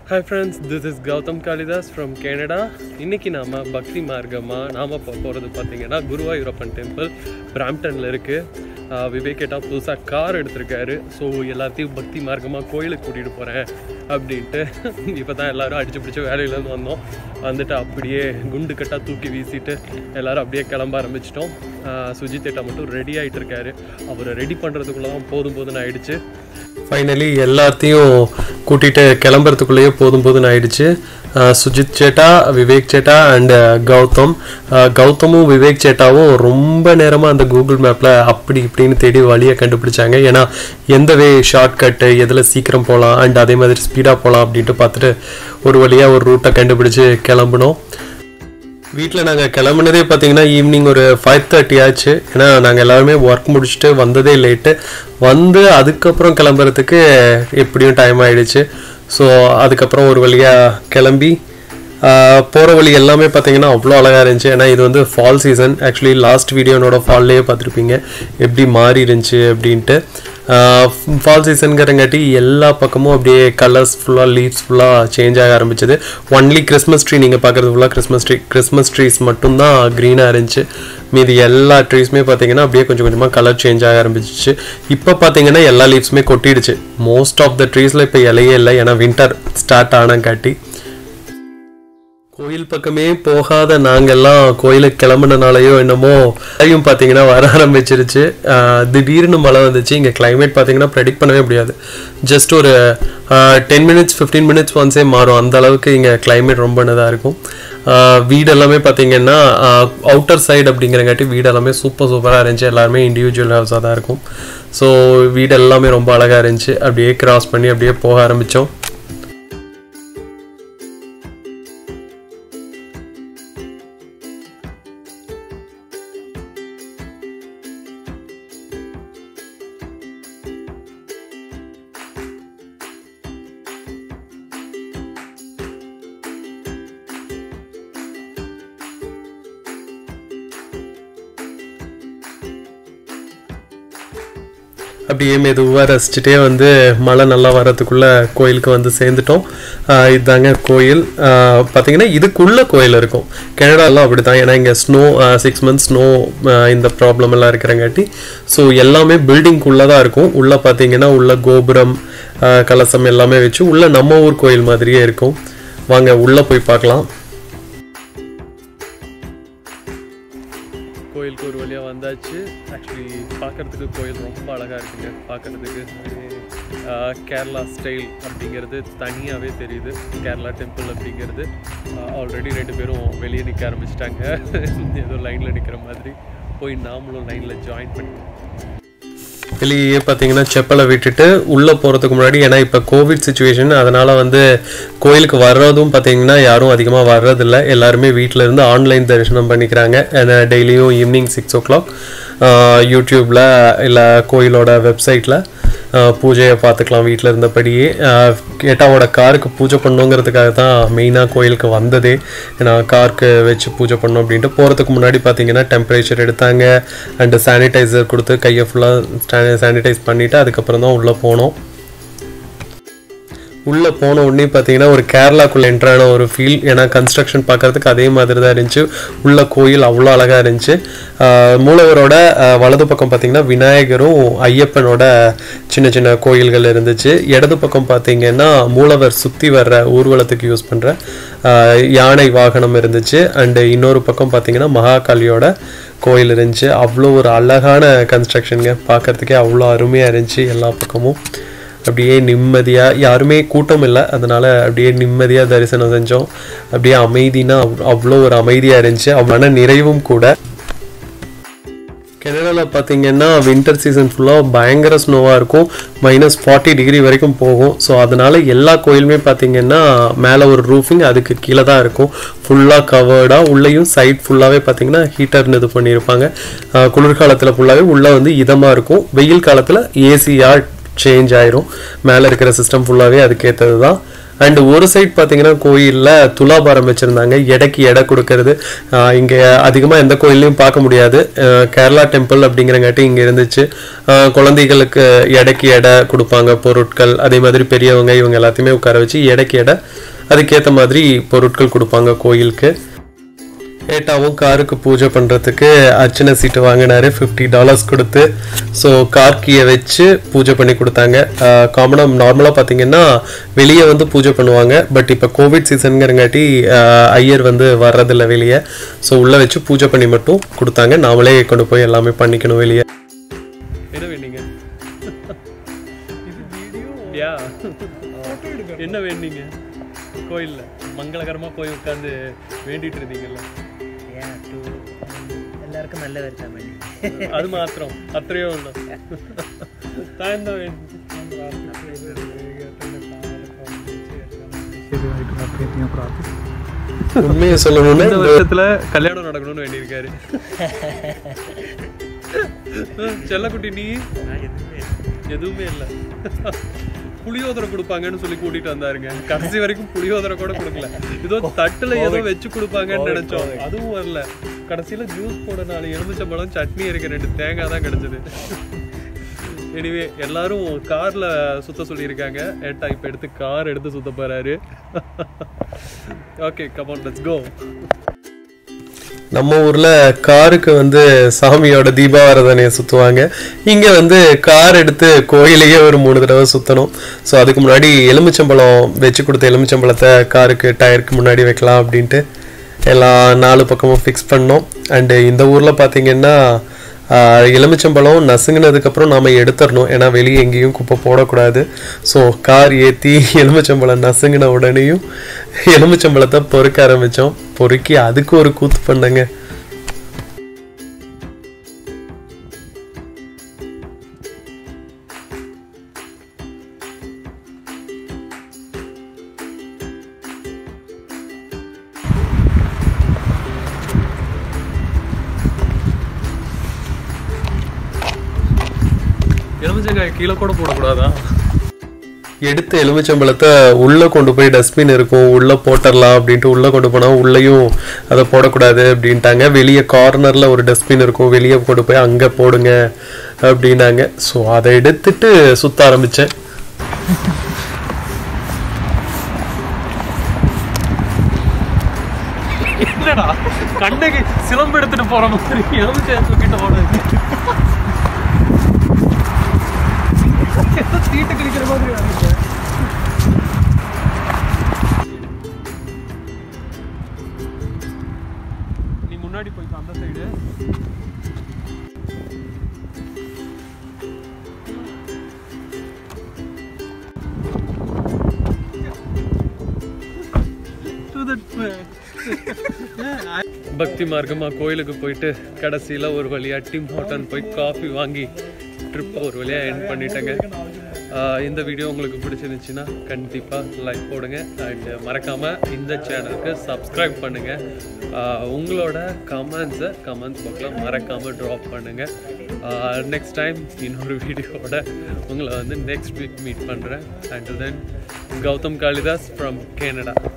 Hi friends this is Gautham Kalidas from Canada இன்னைக்கு நாம பக்தி மார்க்கமாக நாம இப்போ போகிறது பார்த்தீங்கன்னா குருவாயூரப்பன் டெம்பிள் பிராம்டனில் இருக்குது விவேகேட்டா புதுசாக கார் எடுத்திருக்காரு ஸோ எல்லாத்தையும் பக்தி மார்க்கமாக கோயிலுக்கு கூட்டிகிட்டு போகிறேன் அப்படின்ட்டு இப்போ தான் எல்லோரும் அடிச்சு பிடிச்ச வேலையிலேருந்து வந்தோம் வந்துட்டு அப்படியே குண்டு கட்டாக தூக்கி வீசிட்டு எல்லாரும் அப்படியே கிளம்ப ஆரம்பிச்சிட்டோம் சுஜித் ஏட்டா மட்டும் ரெடி ஆகிட்டு இருக்காரு அவரை ரெடி பண்ணுறதுக்குள்ளே தான் போதும் போதும்னு ஆயிடுச்சு ஃபைனலி எல்லாத்தையும் கூட்டிகிட்டு கிளம்புறதுக்குள்ளேயே போதும் போதும்னு ஆயிடுச்சு அஹ் சுஜித் சேட்டா விவேக் சேட்டா அண்ட் கௌதம் அஹ் கௌதமும் விவேக் சேட்டாவும் ரொம்ப நேரமாக அந்த கூகுள் மேப்பில் அப்படி இப்படின்னு தேடி வழியை கண்டுபிடிச்சாங்க ஏன்னா எந்த வே ஷார்ட்கட்டு எதில் சீக்கிரம் போகலாம் அண்ட் அதே மாதிரி ஸ்பீடாக போகலாம் அப்படின்ட்டு பார்த்துட்டு ஒரு வழியாக ஒரு ரூட்டை கண்டுபிடிச்சு கிளம்புனோம் வீட்டில் நாங்கள் கிளம்புனதே பார்த்தீங்கன்னா ஈவினிங் ஒரு ஃபைவ் தேர்ட்டி ஆச்சு ஏன்னா நாங்கள் எல்லாருமே ஒர்க் முடிச்சுட்டு வந்ததே லேட்டு வந்து அதுக்கப்புறம் கிளம்புறதுக்கு எப்படியும் டைம் ஆயிடுச்சு ஸோ அதுக்கப்புறம் ஒரு வழியாக கிளம்பி போகிற வழி எல்லாமே பார்த்தீங்கன்னா அவ்வளோ அழகாக இருந்துச்சு ஏன்னா இது வந்து ஃபால் சீசன் ஆக்சுவலி லாஸ்ட் வீடியோனோட ஃபால்லையே பார்த்துருப்பீங்க எப்படி மாறி இருந்துச்சு அப்படின்ட்டு ஃபால் சீசனுங்கிறங்காட்டி எல்லா பக்கமும் அப்படியே கலர்ஸ் ஃபுல்லாக லீவ்ஸ் ஃபுல்லாக சேஞ்ச் ஆக ஆரம்பிச்சது ஒன்லி கிறிஸ்மஸ் ட்ரீ நீங்கள் பார்க்குறது ஃபுல்லாக கிறிஸ்மஸ் ட்ரீ கிறிஸ்மஸ் ட்ரீஸ் மட்டும்தான் க்ரீனாக இருந்துச்சு மீதி எல்லா ட்ரீஸுமே பார்த்தீங்கன்னா அப்படியே கொஞ்சம் கொஞ்சமாக கலர் சேஞ்ச் ஆக ஆரம்பிச்சிச்சு இப்போ பார்த்தீங்கன்னா எல்லா லீவ்ஸுமே கொட்டிடுச்சு மோஸ்ட் ஆஃப் த ட்ரீஸில் இப்போ இலையே இல்லை ஏன்னா வின்டர் ஸ்டார்ட் ஆனங்காட்டி கோயில் பக்கமே போகாத நாங்கெல்லாம் கோயிலுக்கு கிளம்புனனாலையோ என்னமோ மழையும் பார்த்தீங்கன்னா வர ஆரம்பிச்சிருச்சு ஆஹ் திடீர்னு மழை வந்துச்சு இங்கே கிளைமேட் பார்த்தீங்கன்னா ப்ரெடிக்ட் பண்ணவே முடியாது ஜஸ்ட் ஒரு டென் மினிட்ஸ் ஃபிஃப்டீன் மினிட்ஸ் ஒன்ஸே மாறும் அந்த அளவுக்கு இங்கே கிளைமேட் ரொம்ப இதாக இருக்கும் ஆஹ் வீடு எல்லாமே பார்த்தீங்கன்னா அவுட்டர் சைடு அப்படிங்கிறங்காட்டி வீடு எல்லாமே சூப்பர் சூப்பராக இருந்துச்சு எல்லாருமே இண்டிவிஜுவல் ஹவுஸாக தான் இருக்கும் ஸோ வீடு எல்லாமே ரொம்ப அழகாக இருந்துச்சு அப்படியே கிராஸ் பண்ணி அப்படியே போக ஆரம்பித்தோம் அப்படியே மெதுவாக ரசிச்சுட்டே வந்து மழை நல்லா வரதுக்குள்ள கோயிலுக்கு வந்து சேர்ந்துட்டோம் ஆஹ் இதுதாங்க கோயில் ஆஹ் பார்த்தீங்கன்னா இதுக்குள்ள கோயில் இருக்கும் கனடாலாம் அப்படி தான் ஏன்னா இங்கே ஸ்னோ சிக்ஸ் மந்த்ஸ் ஸ்னோ இந்த ப்ராப்ளம் எல்லாம் இருக்கிறங்காட்டி ஸோ எல்லாமே பில்டிங்குள்ளே தான் இருக்கும் உள்ளே பார்த்தீங்கன்னா உள்ள கோபுரம் ஆஹ் கலசம் எல்லாமே வச்சு உள்ள நம்ம ஊர் கோயில் மாதிரியே இருக்கும் வாங்க உள்ளே போய் பார்க்கலாம் கோயிலுக்கு ஒரு வழியாக வந்தாச்சு ஆக்சுவலி பார்க்கறதுக்கு கோயில் ரொம்ப அழகாக இருக்குங்க பார்க்கறதுக்கு கேரளா ஸ்டைல் அப்படிங்கிறது தனியாகவே தெரியுது கேரளா டெம்பிள் அப்படிங்கிறது ஆல்ரெடி ரெண்டு பேரும் வெளியே நிற்க ஆரம்பிச்சிட்டாங்க ஏதோ லைனில் நிற்கிற மாதிரி போய் நாமளும் லைனில் ஜாயின் பண்ணி வெளியே பார்த்தீங்கன்னா செப்பலை விட்டுட்டு உள்ளே போகிறதுக்கு முன்னாடி ஏன்னா இப்போ கோவிட் சுச்சுவேஷன் அதனால் வந்து கோயிலுக்கு வர்றதும் பார்த்தீங்கன்னா யாரும் அதிகமாக வர்றதில்ல எல்லாருமே வீட்டில் இருந்து ஆன்லைன் தரிசனம் பண்ணிக்கிறாங்க டெய்லியும் ஈவினிங் சிக்ஸ் ஓ கிளாக் யூடியூப்பில் இல்லை கோயிலோட வெப்சைட்டில் பூஜையை பார்த்துக்கலாம் வீட்டில் இருந்தபடியே கேட்டாவோட காருக்கு பூஜை பண்ணுங்கிறதுக்காக தான் மெயினாக கோயிலுக்கு வந்ததே ஏன்னா காருக்கு வச்சு பூஜை பண்ணோம் அப்படின்ட்டு போகிறதுக்கு முன்னாடி பார்த்தீங்கன்னா டெம்பரேச்சர் எடுத்தாங்க அண்டு சானிடைசர் கொடுத்து கையை ஃபுல்லாக சானிடைஸ் பண்ணிவிட்டு அதுக்கப்புறம் தான் உள்ளே போனோம் உள்ளே போன உடனே பார்த்தீங்கன்னா ஒரு கேரளாக்குள்ளே என்ட்ரான ஒரு ஃபீல் ஏன்னா கன்ஸ்ட்ரக்ஷன் பார்க்கறதுக்கு அதே மாதிரி தான் இருந்துச்சு உள்ள கோயில் அவ்வளோ அழகாக இருந்துச்சு மூலவரோட வலது பக்கம் பார்த்தீங்கன்னா விநாயகரும் ஐயப்பனோட சின்ன சின்ன கோயில்கள் இருந்துச்சு இடது பக்கம் பார்த்தீங்கன்னா மூலவர் சுற்றி வர்ற ஊர்வலத்துக்கு யூஸ் பண்ணுற யானை வாகனம் இருந்துச்சு அண்டு இன்னொரு பக்கம் பார்த்தீங்கன்னா மகாகாளியோட கோயில் இருந்துச்சு அவ்வளோ ஒரு அழகான கன்ஸ்ட்ரக்ஷனுங்க பார்க்கறதுக்கே அவ்வளோ அருமையாக இருந்துச்சு எல்லா பக்கமும் அப்படியே நிம்மதியாக யாருமே கூட்டம் இல்லை அதனால் அப்படியே நிம்மதியாக தரிசனம் செஞ்சோம் அப்படியே அமைதினா அவ்வளோ ஒரு அமைதியாக இருந்துச்சு அவ்வளோ நிறைவும் கூட கனடாவில் பார்த்தீங்கன்னா வின்டர் சீசன் ஃபுல்லாக பயங்கர ஸ்னோவாக இருக்கும் மைனஸ் ஃபார்ட்டி டிகிரி வரைக்கும் போகும் ஸோ அதனால் எல்லா கோயிலுமே பார்த்தீங்கன்னா மேலே ஒரு ரூஃபிங் அதுக்கு கீழே தான் இருக்கும் ஃபுல்லாக கவர்டாக உள்ளேயும் சைட் ஃபுல்லாகவே பார்த்தீங்கன்னா ஹீட்டர்னு இது பண்ணியிருப்பாங்க குளிர்காலத்தில் ஃபுல்லாகவே உள்ளே வந்து இதமாக இருக்கும் வெயில் காலத்தில் ஏசியாக சேஞ்ச் ஆயிரும் மேலே இருக்கிற சிஸ்டம் ஃபுல்லாகவே அதுக்கேற்றது தான் அண்ட் ஒரு சைட் பார்த்தீங்கன்னா கோயிலில் துலாபாரம் வச்சுருந்தாங்க எடைக்கு எடை கொடுக்கறது ஆஹ் இங்க அதிகமாக எந்த கோயில்லையும் பார்க்க முடியாது ஆஹ் கேரளா டெம்பிள் அப்படிங்கிறங்காட்டி இங்கே இருந்துச்சு ஆஹ் குழந்தைகளுக்கு எடைக்கு எடை கொடுப்பாங்க பொருட்கள் அதே மாதிரி பெரியவங்க இவங்க எல்லாத்தையுமே உட்கார வச்சு எடைக்கு எடை அதுக்கேற்ற மாதிரி பொருட்கள் கொடுப்பாங்க கோயிலுக்கு ஏட்டாவும் காருக்கு பூஜை பண்ணுறதுக்கு அர்ச்சனை சீட்டு வாங்கினாரு ஃபிஃப்டி டாலர்ஸ் கொடுத்து ஸோ கார் கீயை வச்சு பூஜை பண்ணி கொடுத்தாங்க காமனாக நார்மலாக பார்த்தீங்கன்னா வெளியே வந்து பூஜை பண்ணுவாங்க பட் இப்போ கோவிட் சீசனுங்கிறங்காட்டி ஐயர் வந்து வர்றதில்ல வெளியே ஸோ உள்ளே வச்சு பூஜை பண்ணி மட்டும் கொடுத்தாங்க நாமளே கொண்டு போய் எல்லாமே பண்ணிக்கணும் வெளியே என்ன வேணீங்க யா என்ன வேணீங்க கோயிலில் மங்களகரமாக போய் உட்காந்து வேண்டிட்டு இருந்தீங்கல்ல Yeah, to എല്ലാവർക്കും നല്ല വരുത്താൻ വേണ്ടി അത് മാത്രം അത്രയേ ഉള്ളൂ താൻ എന്താ വേണ്ടി உண்மையை சொல்லணும்னா இந்த வருஷத்துல கல்யாணம் நடக்கணும்னு வேண்டியிருக்காரு செல்லக்குட்டி நீ எதுவுமே இல்லை புளியோதரை கொடுப்பாங்கன்னு சொல்லி கூட்டிட்டு வந்தாருங்க கடைசி வரைக்கும் புளியோதரை கூட கொடுக்கல ஏதோ தட்டுல ஏதோ வச்சு கொடுப்பாங்கன்னு நினைச்சோம் அதுவும் வரல கடைசியில ஜூஸ் போட நாலு எலுமிச்சம்பழம் சட்னி இருக்க ரெண்டு தேங்காய் தான் கிடைச்சது எனிவே எல்லாரும் கார்ல சுத்த சொல்லியிருக்காங்க ஏட்டா இப்ப எடுத்து கார் எடுத்து சுத்த போறாரு ஓகே கமான் லெட்ஸ் கோ நம்ம ஊர்ல காருக்கு வந்து சாமியோட தீபாராதனையை சுத்துவாங்க இங்க வந்து கார் எடுத்து கோயிலையே ஒரு மூணு தடவை சுத்தணும் ஸோ அதுக்கு முன்னாடி எலுமிச்சம்பழம் வச்சு கொடுத்த எலுமிச்சம்பழத்தை காருக்கு டயருக்கு முன்னாடி வைக்கலாம் அப்படின்ட்டு எல்லா நாலு பக்கமும் ஃபிக்ஸ் பண்ணோம் அண்டு இந்த ஊர்ல பாத்தீங்கன்னா ஆஹ், எலுமிச்சம்பழம் நசுங்கினதுக்கப்புறம் நாம எடுத்துடணும் ஏன்னா வெளியே எங்கேயும் குப்பை போடக்கூடாது ஸோ கார் ஏற்றி எலுமிச்சம்பழம் நசுங்கின உடனேயும் எலுமிச்சம்பழத்தை பொறுக்க ஆரம்பித்தோம் பொறுக்கி அதுக்கு ஒரு கூத்து பண்ணங்க எலுமிச்சங்காய் கீழே கூட போடக்கூடாதா எடுத்த எலுமிச்சம்பழத்தை உள்ள கொண்டு போய் டஸ்ட்பின் இருக்கும் உள்ள போட்டுடலாம் அப்படின்ட்டு உள்ள கொண்டு போனா உள்ளேயும் அதை போடக்கூடாது அப்படின்ட்டாங்க வெளியே கார்னர்ல ஒரு டஸ்ட்பின் இருக்கும் வெளியே கொண்டு போய் அங்க போடுங்க அப்படின்னாங்க ஸோ அதை எடுத்துட்டு சுத்த ஆரம்பிச்சேன் என்னடா கண்டைக்கு சிலம்பு எடுத்துட்டு போற மாதிரி எலுமிச்சை தூக்கிட்டு போனது சீட்டு கிழிக்கிற மாதிரி இருக்கு. நீ முன்னாடி போய்க்கோ அந்த சைடு பக்தி மார்க்கமா கோயிலுக்கு போயிட்டு கடைசியில ஒரு வழியா டிம் ஹோட்டன் போய் காஃபி வாங்கி ட்ரிப் ஒரு வழியா எண்ட் பண்ணிட்டேங்க ஆஹ் இந்த வீடியோ உங்களுக்கு பிடிச்சிருந்துச்சுன்னா கண்டிப்பா லைக் போடுங்க அண்ட் மறக்காம இந்த சேனலுக்கு சப்ஸ்கிரைப் பண்ணுங்க ஆஹ் உங்களோட கமெண்ட்ஸை கமெண்ட்ஸ் பாக்ஸில் மறக்காம ட்ராப் பண்ணுங்க நெக்ஸ்ட் டைம் இன்னொரு வீடியோவோட உங்களை வந்து நெக்ஸ்ட் வீக் மீட் பண்றேன் and then Gautham Kalidas from Canada